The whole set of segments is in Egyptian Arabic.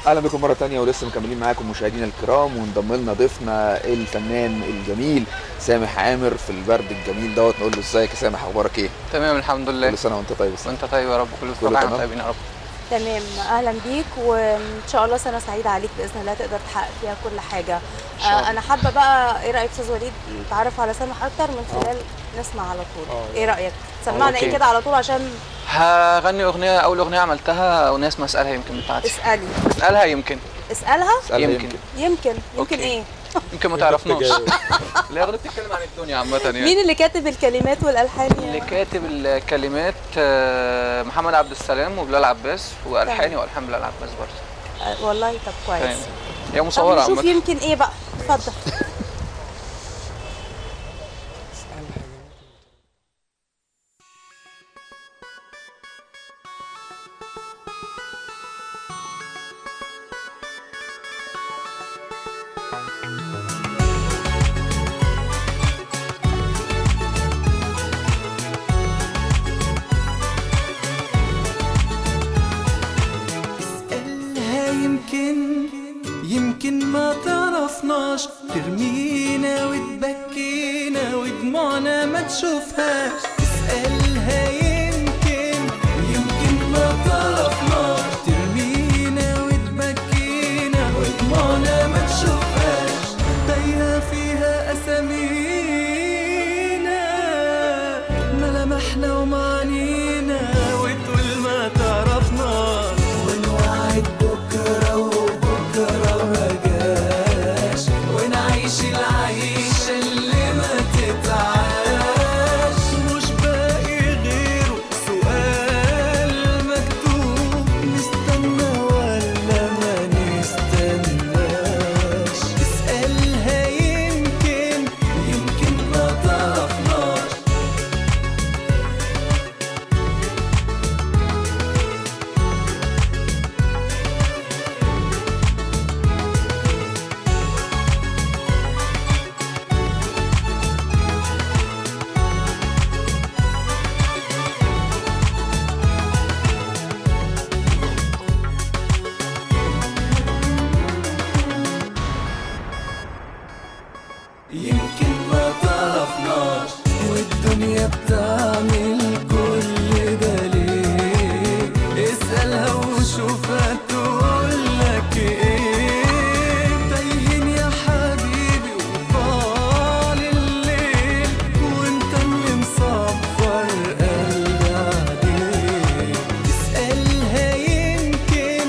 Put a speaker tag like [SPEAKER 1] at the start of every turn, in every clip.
[SPEAKER 1] اهلا بكم مره تانية ولسه مكملين معاكم مشاهدينا الكرام وانضم لنا ضيفنا الفنان الجميل سامح عامر في البرد الجميل دوت نقول له ازيك يا سامح اخبارك ايه
[SPEAKER 2] تمام الحمد لله
[SPEAKER 1] كل سنه وانت طيب يا سامح.
[SPEAKER 2] وانت طيب يا رب كل
[SPEAKER 1] كله
[SPEAKER 2] سنه وانت
[SPEAKER 1] تمام؟
[SPEAKER 2] طيبين يا رب
[SPEAKER 3] تمام اهلا بيك وان شاء الله سنه سعيده عليك باذن الله تقدر تحقق فيها كل حاجه
[SPEAKER 2] شاء الله.
[SPEAKER 3] آه انا حابه بقى ايه رايك استاذ وليد نتعرف على سامح اكتر من خلال نسمع على طول
[SPEAKER 1] آه.
[SPEAKER 3] ايه رايك سمعنا
[SPEAKER 2] أوكي.
[SPEAKER 3] ايه كده على طول عشان
[SPEAKER 2] هغني اغنيه اول اغنيه عملتها اغنيه اسمها اسالها يمكن بتاعتي
[SPEAKER 3] اسالي
[SPEAKER 2] اسالها يمكن
[SPEAKER 3] اسالها
[SPEAKER 1] اسألها
[SPEAKER 2] يمكن.
[SPEAKER 3] يمكن يمكن
[SPEAKER 2] أوكي.
[SPEAKER 3] ايه
[SPEAKER 2] يمكن ما تعرفناش لا اغنيه بتتكلم عن الدنيا عامه يعني
[SPEAKER 3] مين اللي كاتب الكلمات والالحان
[SPEAKER 2] اللي كاتب الكلمات آه، محمد عبد السلام وبلال عباس والحاني
[SPEAKER 3] تمام.
[SPEAKER 2] والحان بلال عباس برضه
[SPEAKER 3] آه والله طب كويس
[SPEAKER 2] تمام هي
[SPEAKER 3] طب
[SPEAKER 2] مصوره
[SPEAKER 3] نشوف
[SPEAKER 2] عامه
[SPEAKER 3] يمكن ايه بقى اتفضل
[SPEAKER 4] اسألها يمكن يمكن ما تعرفناش ترمينا وتبكينا ودموعنا ما تشوفهاش اسألها يمكن يمكن ما تعرفناش ترمينا وتبكينا ودموعنا ما تشوفهاش تايهة فيها أسامينا ملامحنا ومعانينا وتقول ما تعرفناش ونوعد بكرة وبكرة ما جاش ونعيش العيشة اللي ما تتعاش مش باقي غيره سؤال مكتوب نستنى ولا ما نستناش اسألها يمكن يمكن ما تعرفناش يمكن ما تعرفناش والدنيا بتعمل كل ده ليه اسألها وشوفها تقولك ايه تايهين يا حبيبي وطال الليل وانت اللي مصبر قلبي عليك اسألها يمكن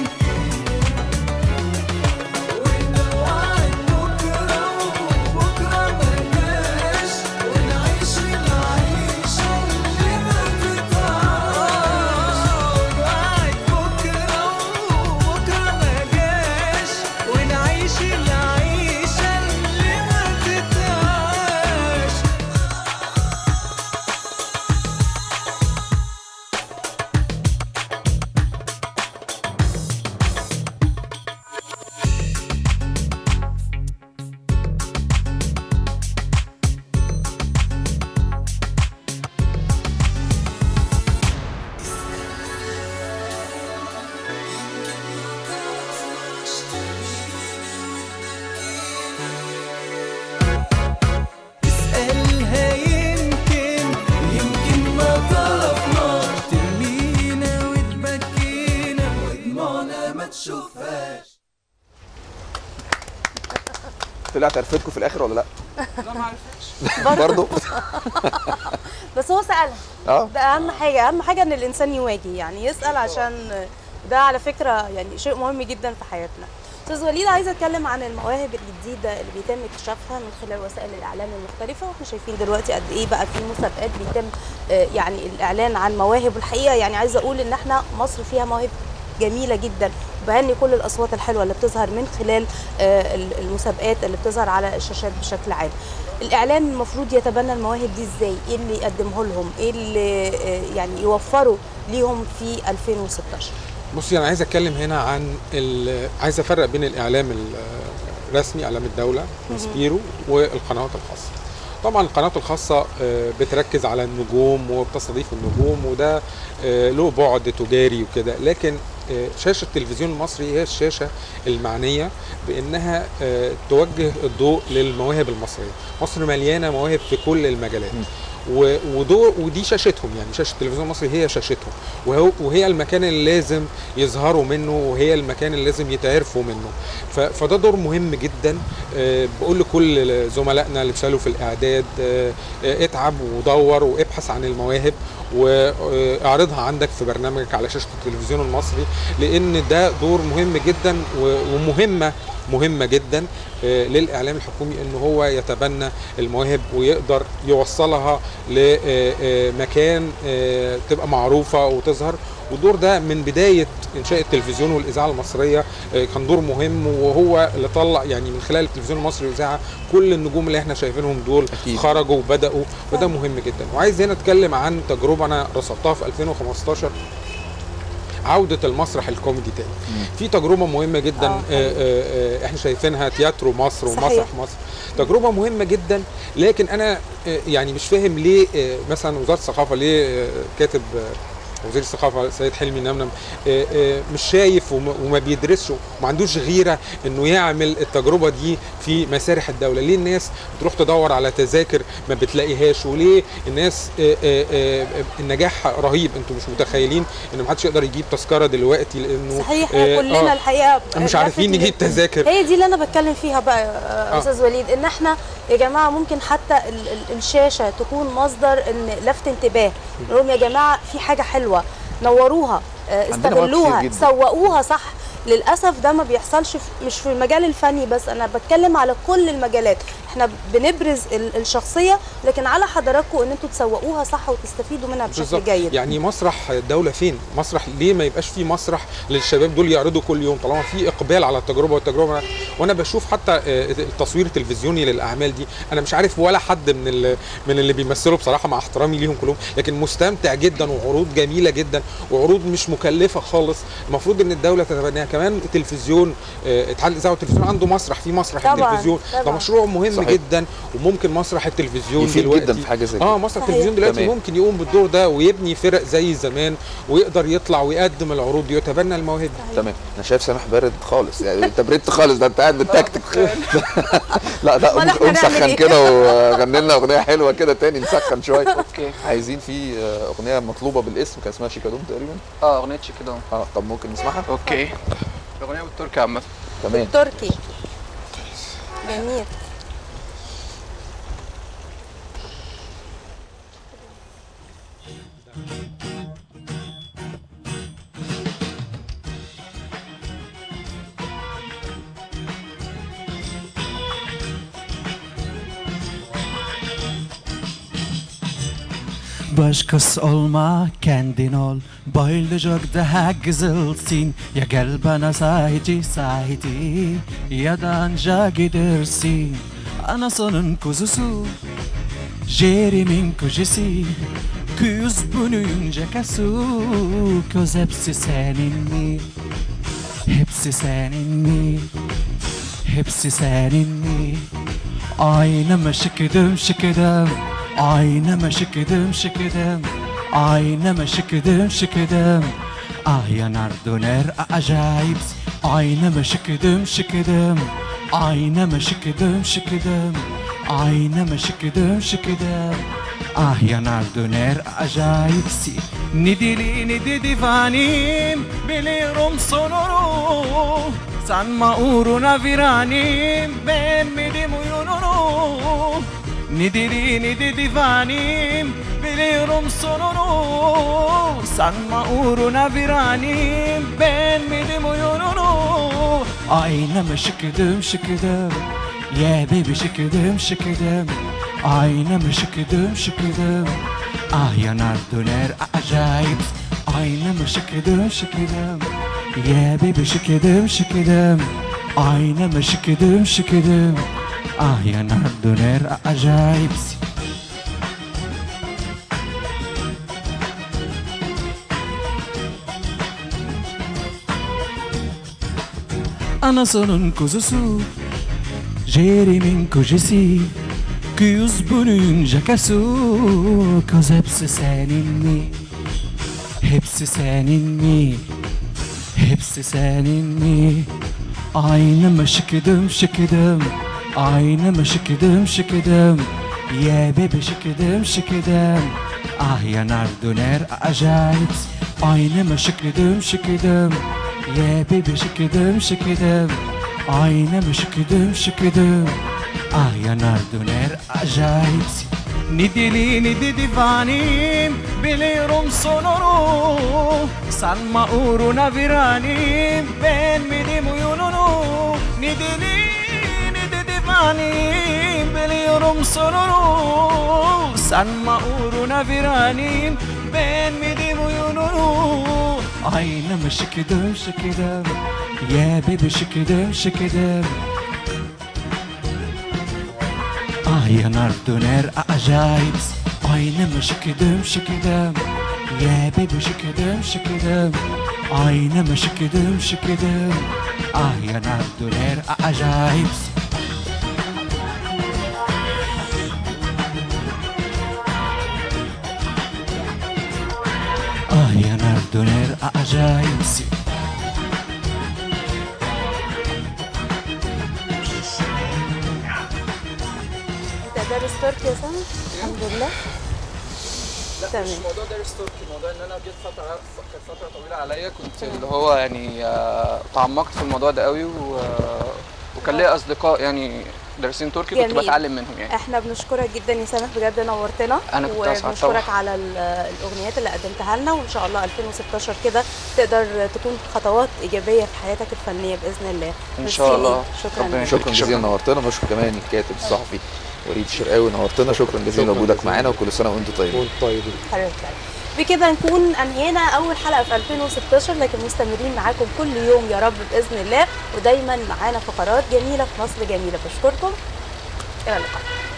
[SPEAKER 4] ونوعد بكرة وبكرة ما جاش ونعيش العيشة اللي ما تتعاش ونوعد بكرة وبكرة ما جاش ونعيش العيشة اللي ما تتعاش اسألها يمكن يمكن ما تعرفناش ترمينا وتبكينا ودموعنا ما تشوفهاش
[SPEAKER 1] طلعت عرفتكم في الاخر ولا لا
[SPEAKER 2] لا ما عرفتش
[SPEAKER 1] برضه
[SPEAKER 3] بس هو سالها
[SPEAKER 1] اه
[SPEAKER 3] ده اهم حاجه اهم حاجه ان الانسان يواجه يعني يسال عشان ده على فكره يعني شيء مهم جدا في حياتنا استاذ وليد عايزه اتكلم عن المواهب الجديده اللي بيتم اكتشافها من خلال وسائل الاعلام المختلفه واحنا شايفين دلوقتي قد ايه بقى في مسابقات بيتم آه، يعني الاعلان عن مواهب والحقيقه يعني عايزه اقول ان احنا مصر فيها مواهب جميله جدا وبهني كل الاصوات الحلوه اللي بتظهر من خلال آه، ال- المسابقات اللي بتظهر على الشاشات بشكل عام الاعلام المفروض يتبنى المواهب دي ازاي ايه اللي يقدمه لهم ايه اللي آه، يعني يوفره ليهم في 2016
[SPEAKER 5] بصي انا عايز اتكلم هنا عن ال- عايز افرق بين الاعلام ال- الرسمي اعلام الدوله سبيرو والقنوات الخاصه طبعا القنوات الخاصه آه، بتركز على النجوم وبتستضيف النجوم وده آه، له بعد تجاري وكده لكن آه، شاشه التلفزيون المصري هي الشاشه المعنيه بانها آه، توجه الضوء للمواهب المصريه مصر مليانه مواهب في كل المجالات
[SPEAKER 1] مم.
[SPEAKER 5] و- ودور ودي شاشتهم يعني شاشه التلفزيون المصري هي شاشتهم وهو وهي المكان اللي لازم يظهروا منه وهي المكان اللي لازم يتعرفوا منه ف- فده دور مهم جدا آه، بقول لكل زملائنا اللي بيشتغلوا في الاعداد آه، آه، اتعب ودور وابحث عن المواهب واعرضها عندك في برنامجك على شاشه التلفزيون المصري لان ده دور مهم جدا و- ومهمه مهمه جدا آه، للاعلام الحكومي ان هو يتبنى المواهب ويقدر يوصلها لمكان تبقى معروفه وتظهر والدور ده من بدايه انشاء التلفزيون والاذاعه المصريه آه، كان دور مهم وهو اللي طلع يعني من خلال التلفزيون المصري والاذاعه كل النجوم اللي احنا شايفينهم دول
[SPEAKER 1] أكيد.
[SPEAKER 5] خرجوا وبداوا وده مهم جدا وعايز هنا اتكلم عن تجربه انا رصدتها في 2015 عودة المسرح الكوميدي تاني
[SPEAKER 1] مم.
[SPEAKER 5] في تجربة مهمة جدا
[SPEAKER 3] آه،
[SPEAKER 5] آه آه آه احنا شايفينها تياترو مصر
[SPEAKER 3] صحيح.
[SPEAKER 5] ومسرح مصر تجربة مهمة جدا لكن انا آه يعني مش فاهم ليه آه مثلا وزارة الثقافة ليه آه كاتب آه وزير الثقافة سيد حلمي نمنم آه آه مش شايف وما وما بيدرسش وما عندوش غيرة انه يعمل التجربة دي في مسارح الدولة ليه الناس بتروح تدور على تذاكر ما بتلاقيهاش وليه الناس آه آه آه النجاح رهيب انتوا مش متخيلين ان محدش يقدر يجيب تذكرة دلوقتي لانه
[SPEAKER 3] صحيح
[SPEAKER 5] آه،
[SPEAKER 3] كلنا
[SPEAKER 5] آه.
[SPEAKER 3] الحقيقه
[SPEAKER 5] مش عارفين
[SPEAKER 3] لفت
[SPEAKER 5] نجيب تذاكر
[SPEAKER 3] هي دي اللي انا بتكلم فيها بقى آه،
[SPEAKER 5] آه.
[SPEAKER 3] استاذ وليد ان احنا يا جماعه ممكن حتى ال- ال- الشاشه تكون مصدر ان لفت انتباه نقول لهم يا جماعه في حاجه حلوه نوروها آه،
[SPEAKER 1] عندنا مواد
[SPEAKER 3] استغلوها
[SPEAKER 1] كتير جدا.
[SPEAKER 3] سوقوها صح للاسف ده ما بيحصلش في مش في المجال الفني بس انا بتكلم على كل المجالات احنا بنبرز ال- الشخصيه لكن على حضراتكم ان انتوا تسوقوها صح وتستفيدوا منها بشكل
[SPEAKER 5] بالظبط
[SPEAKER 3] جيد
[SPEAKER 5] يعني مسرح الدوله فين مسرح ليه ما يبقاش في مسرح للشباب دول يعرضوا كل يوم طالما في اقبال على التجربه والتجربه وانا بشوف حتى آه، التصوير التلفزيوني للاعمال دي انا مش عارف ولا حد من ال- من اللي بيمثلوا بصراحه مع احترامي ليهم كلهم لكن مستمتع جدا وعروض جميله جدا وعروض مش مكلفه خالص المفروض ان الدوله تتبناها كمان التلفزيون آه، اتحاد الاذاعه والتلفزيون عنده مسرح في مسرح
[SPEAKER 3] طبعاً،
[SPEAKER 5] التلفزيون ده
[SPEAKER 3] طبعاً.
[SPEAKER 5] مشروع مهم
[SPEAKER 1] صحيح.
[SPEAKER 5] جدا وممكن مسرح التلفزيون
[SPEAKER 1] يفيد
[SPEAKER 5] دلوقتي
[SPEAKER 1] جدا في حاجه زي كده
[SPEAKER 5] اه مسرح
[SPEAKER 3] صحيح.
[SPEAKER 5] التلفزيون دلوقتي
[SPEAKER 1] تمام.
[SPEAKER 5] ممكن يقوم بالدور ده ويبني فرق زي زمان ويقدر يطلع ويقدم العروض دي ويتبنى المواهب
[SPEAKER 1] تمام انا شايف سامح بارد خالص يعني انت بردت خالص ده انت قاعد بتكتك لا لا
[SPEAKER 3] أمال
[SPEAKER 1] قوم-
[SPEAKER 3] إحنا
[SPEAKER 1] قوم
[SPEAKER 3] نعمل
[SPEAKER 1] سخن
[SPEAKER 3] إيه؟
[SPEAKER 1] كده وغني لنا اغنيه حلوه كده تاني نسخن شويه
[SPEAKER 2] اوكي
[SPEAKER 1] عايزين في آه، اغنيه مطلوبه بالاسم كان اسمها شيكادوم تقريبا
[SPEAKER 2] اه اغنيه كده
[SPEAKER 1] اه طب ممكن نسمعها
[SPEAKER 2] اوكي الاغنيه بالتركي عامه
[SPEAKER 1] تمام
[SPEAKER 3] تركي جميل
[SPEAKER 6] Başkası olma kendin ol Bayılacak daha güzelsin Ya gel bana sahici sahici Ya da anca gidersin Anasının kuzusu Jerimin kocası Kız bunun cakası Köz hepsi senin mi? Hepsi senin mi? Hepsi senin mi? Aynama şıkıdım şıkıdım Aynama şıkıdım şıkıdım Aynama şıkıdım şıkıdım Ah yanar döner acayip Aynama şıkıdım şıkıdım Aynama şıkıdım şıkıdım Aynama şıkıdım şıkıdım Ah yanar döner acayipsi Ne dili ne de divanim Biliyorum sonunu Sanma uğruna viranim Beğenmedim oyununu Ne dili ne de divanim Biliyorum sonunu Sanma uğruna viranim Beğenmedim oyununu Aynama şıkıdım şıkıdım Yeah baby şıkıdım şıkıdım Aynama şıkıdım şıkıdım Ah yanar döner acayip Aynama şıkıdım şıkıdım Yeah baby şıkıdım şıkıdım Aynama şıkıdım şıkıdım Ah yanar döner acayip Anasının kuzusu Jerry'min kocası Kız bunun cakası Kız hepsi senin mi? Hepsi senin mi? Hepsi seninmi Aynı mı şıkıdım şıkıdım Aynı mı şıkıdım şıkıdım Ya bebe şıkıdım şıkıdım Ah yanar döner acayip Aynı mı şıkıdım şıkıdım Ya bebe şıkıdım şıkıdım Aynı mı şıkıdım şıkıdım Ah yanar döner acayip Ni dili ni di divanim Biliyorum sonunu Sanma uğruna viranim Beğenmedim oyununu Ni dili ni di divanim Biliyorum sonunu Sanma uğruna viranim Beğenmedim oyununu Aynı mı şıkıdım şıkıdım Yeah baby şıkıdım şıkıdım Ah yanar döner acayip Aynı mı şıkıdım şıkıdım Yeah baby şıkıdım şıkıdım Aynı mı şıkıdım şıkıdım Ah yanar döner acayip Ah yanar döner acayip
[SPEAKER 3] انت دارس تركي يا سامي الحمد لله تمام
[SPEAKER 2] مش موضوع دارس تركي موضوع ان انا جيت فتره كانت فتره طويله عليا كنت اللي هو يعني آه، تعمقت في الموضوع ده قوي و... وكان ليا اصدقاء يعني دارسين تركي كنت
[SPEAKER 3] جميل.
[SPEAKER 2] بتعلم منهم يعني
[SPEAKER 3] احنا بنشكرك جدا يا سامح بجد نورتنا
[SPEAKER 2] أنا كنت أسعد
[SPEAKER 3] وبنشكرك
[SPEAKER 2] طبعاً.
[SPEAKER 3] على ال- الاغنيات اللي قدمتها لنا وان شاء الله 2016 كده تقدر تكون خطوات ايجابيه في حياتك الفنيه باذن الله
[SPEAKER 2] إن شاء
[SPEAKER 3] ميرسي
[SPEAKER 2] الله.
[SPEAKER 3] ليك. شكرا
[SPEAKER 2] ربنا
[SPEAKER 3] ليك.
[SPEAKER 2] يخليك.
[SPEAKER 1] شكرا
[SPEAKER 2] شكراً.
[SPEAKER 1] جزيلا نورتنا بشكر كمان الكاتب الصحفي وليد الشرقاوي نورتنا شكرا جزيلا
[SPEAKER 5] شكراً
[SPEAKER 1] لوجودك
[SPEAKER 5] جزيلاً.
[SPEAKER 1] معانا وكل سنه وانتم طيبين
[SPEAKER 5] وانت طيبين
[SPEAKER 3] حبيبتي بكده نكون انهينا اول حلقه في 2016 لكن مستمرين معاكم كل يوم يا رب باذن الله ودايما معانا فقرات جميله في مصر جميله بشكركم الى اللقاء